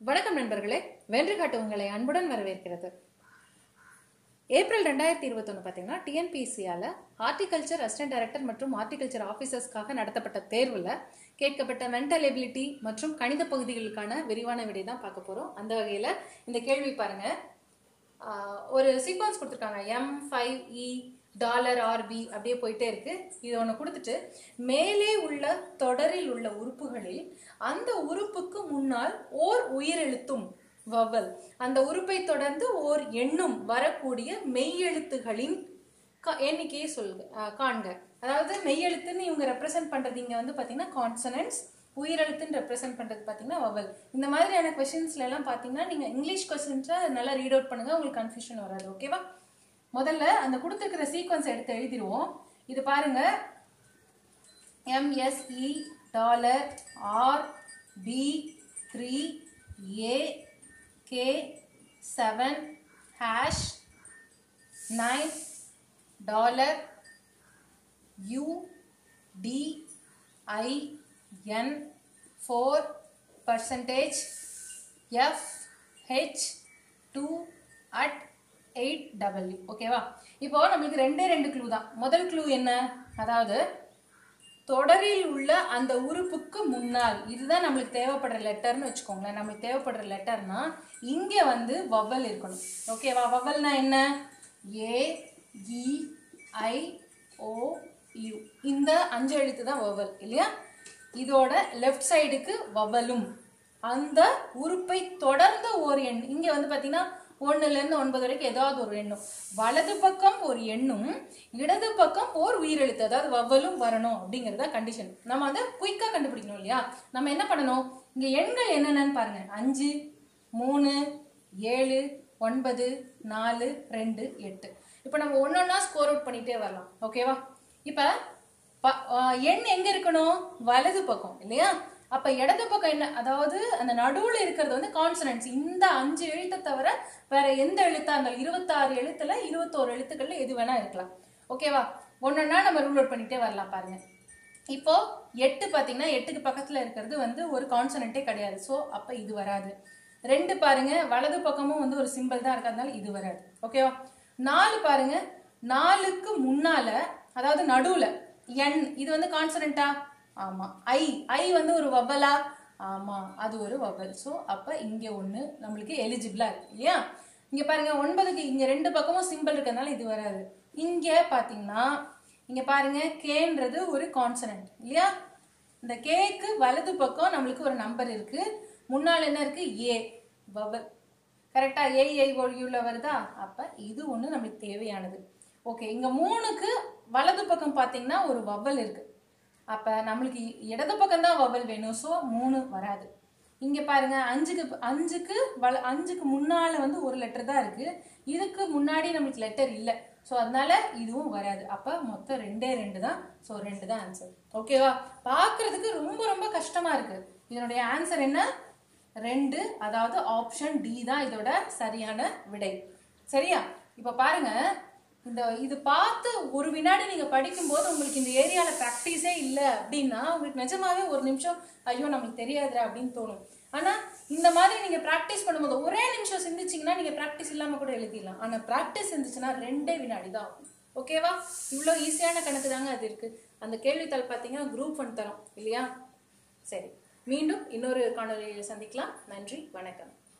வணக்கம் நண்பர்களே வென்று காட்டு உங்களை அன்புடன் வரவேற்கிறது ஏப்ரல் ரெண்டாயிரத்தி இருபத்தொன்று பார்த்தீங்கன்னா டிஎன்பிசியால் ஹார்டிகல்ச்சர் அசிஸ்டன்ட் டைரக்டர் மற்றும் ஹார்டிகல்ச்சர் ஆஃபீஸர்ஸ்க்காக நடத்தப்பட்ட தேர்வில் கேட்கப்பட்ட மென்டல் எபிலிட்டி மற்றும் கணித பகுதிகளுக்கான விரிவான விடை தான் பார்க்க போகிறோம் அந்த வகையில் இந்த கேள்வி பாருங்க ஆஹ் ஒரு சீக்வன்ஸ் கொடுத்துருக்காங்க M five E dollar RP அப்படியே போயிட்டே இருக்கு இது ஒன்று கொடுத்துட்டு மேலே உள்ள தொடரில் உள்ள உறுப்புகளில் அந்த உறுப்புக்கு முன்னால் ஓர் உயிரெழுத்தும் வவல் அந்த உறுப்பை தொடர்ந்து ஓர் எண்ணும் வரக்கூடிய மெய்யெழுத்துகளின் க- எண்ணிக்கையை சொல்லுங்க ஆஹ் காண்க அதாவது மெய்யெழுத்துன்னு இவங்க ரெப்ரசென்ட் பண்றது இங்க வந்து பாத்தீங்கன்னா கான்சனன்ஸ் உயிரெழுத்துன்னு ரெப்ரசென்ட் பண்றது பாத்தீங்கன்னா வவல் இந்த மாதிரியான கொஸ்டின்ஸ்ல எல்லாம் பாத்தீங்கன்னா நீங்க இங்கிலீஷ் கொஸ்டின்ஸை நல்லா ரீட் அவுட் பண்ணுங்க உங்களுக்கு கன்ஃபியூஷன் வராது ஓகேவா முதல்ல அந்த கொடுத்துருக்கிற சீக்வன்ஸ் எடுத்து எழுதிடுவோம் இது பாருங்க MSE dollar R P three A K seven hash nine dollar U T I N four percentage F H two at eight W ஓகேவா இப்போ நம்மளுக்கு ரெண்டே ரெண்டு க்ளூ தான் முதல் க்ளூ என்ன அதாவது தொடரில் உள்ள அந்த உறுப்புக்கு முன்னால் இதுதான் நம்மளுக்கு தேவைப்படுற லெட்டர்னு வச்சுக்கோங்களேன் நம்மளுக்கு தேவைப்படுற லெட்டர்னா இங்க வந்து வவல் இருக்கணும் ஓகேவா வவல்னா என்ன ஏ இ ஐ ஓ யு இந்த அஞ்சு எழுத்து தான் வவல் இல்லையா இதோட லெஃப்ட் சைடுக்கு வவலும் அந்த உறுப்பை தொடர்ந்த ஒரு எண் இங்க வந்து பாத்தீங்கன்னா ஒண்ணுல இருந்து ஒன்பது வரைக்கும் ஏதாவது ஒரு எண்ணும் வலது பக்கம் ஒரு எண்ணும் இடது பக்கம் ஓர் உயிரெழுத்து அதாவது வவ்வலும் வரணும் அப்படிங்கறத கண்டிஷன் நம்ம அதை குயிக்கா கண்டுபிடிக்கணும் இல்லையா நம்ம என்ன பண்ணணும் இங்க எண்கள் என்னென்னு பாருங்க அஞ்சு மூணு ஏழு ஒன்பது நாலு ரெண்டு எட்டு இப்போ நம்ம ஒன்னொன்னா ஸ்கோர் அவுட் பண்ணிட்டே வரலாம் ஓகேவா இப்போ ப- ஆ, எண் எங்க இருக்கணும் வலது பக்கம் இல்லையா அப்ப இடது பக்கம் என்ன அதாவது அந்த நடுவுல இருக்கிறது வந்து கான்சனன்ஸ் இந்த அஞ்சு எழுத்தை தவிர வேற எந்த எழுத்தா இருந்தாலும் இருபத்தாறு எழுத்துல இருபத்தோரு எழுத்துக்கள்ல எது வேணா இருக்கலாம் ஓகேவா ஒன்னொன்னா நம்ம ரூல் அவுட் பண்ணிட்டே வரலாம் பாருங்க இப்போ எட்டு பாத்தீங்கன்னா எட்டுக்கு பக்கத்துல இருக்கிறது வந்து ஒரு கான்சனன்ட்டே கிடையாது ஸோ அப்ப இது வராது ரெண்டு பாருங்க வலது பக்கமும் வந்து ஒரு சிம்பிள் தான் இருக்கிறதுனால இது வராது ஓகேவா நாலு பாருங்க நாலுக்கு முன்னால அதாவது நடுவுல என் இது வந்து கான்சனண்டா ஆமா ஐ ஐ வந்து ஒரு வவ்வலா ஆமா அது ஒரு வவ்வல் ஸோ அப்ப இங்க ஒண்ணு நம்மளுக்கு எலிஜிபிளா இருக்கு இல்லையா இங்க பாருங்க ஒன்பதுக்கு இங்க ரெண்டு பக்கமும் சிம்பிள் இருக்கிறதுனால இது வராது இங்க பாத்தீங்கன்னா இங்க பாருங்க கேன்றது ஒரு கான்சனன்ட் இல்லையா இந்த கேக்கு வலது பக்கம் நம்மளுக்கு ஒரு நம்பர் இருக்கு முன்னால் என்ன இருக்கு ஏ வவல் கரெக்டா ஏஐ ஒழியுள்ள வருதா அப்ப இது ஒண்ணு நம்மளுக்கு தேவையானது ஓகே இங்க மூணுக்கு வலது பக்கம் பாத்தீங்கன்னா ஒரு வவல் இருக்கு அப்ப நம்மளுக்கு இடது பக்கம் தான் வவல் வேணும் ஸோ மூணு வராது இங்க பாருங்க அஞ்சுக்கு அஞ்சுக்கு வல அஞ்சுக்கு முன்னால வந்து ஒரு லெட்டர் தான் இருக்கு இதுக்கு முன்னாடி நம்மளுக்கு லெட்டர் இல்லை ஸோ அதனால இதுவும் வராது அப்ப மொத்தம் ரெண்டே ரெண்டு தான் ஸோ ரெண்டு தான் ஆன்சர் ஓகேவா பார்க்கிறதுக்கு ரொம்ப ரொம்ப கஷ்டமா இருக்கு இதனுடைய ஆன்சர் என்ன ரெண்டு அதாவது ஆப்ஷன் டி தான் இதோட சரியான விடை சரியா இப்ப பாருங்க இந்த இது பார்த்து ஒரு வினாடி நீங்க படிக்கும்போது உங்களுக்கு இந்த ஏரியால ப்ராக்டிஸே இல்லை அப்படின்னா உங்களுக்கு நிஜமாவே ஒரு நிமிஷம் ஐயோ நமக்கு தெரியாதுடா அப்படின்னு தோணும் ஆனா இந்த மாதிரி நீங்க ப்ராக்டிஸ் பண்ணும்போது ஒரே நிமிஷம் சிந்திச்சீங்கன்னா நீங்க ப்ராக்டிஸ் இல்லாம கூட எழுதிடலாம் ஆனா ப்ராக்டிஸ் இருந்துச்சுன்னா ரெண்டே வினாடி தான் ஆகும் ஓகேவா இவ்வளோ ஈஸியான கணக்கு தாங்க அது இருக்கு அந்த கேள்வித்தாள் பார்த்தீங்கன்னா குரூப் ஒன் தரோம் இல்லையா சரி மீண்டும் இன்னொரு காணொலியில் சந்திக்கலாம் நன்றி வணக்கம்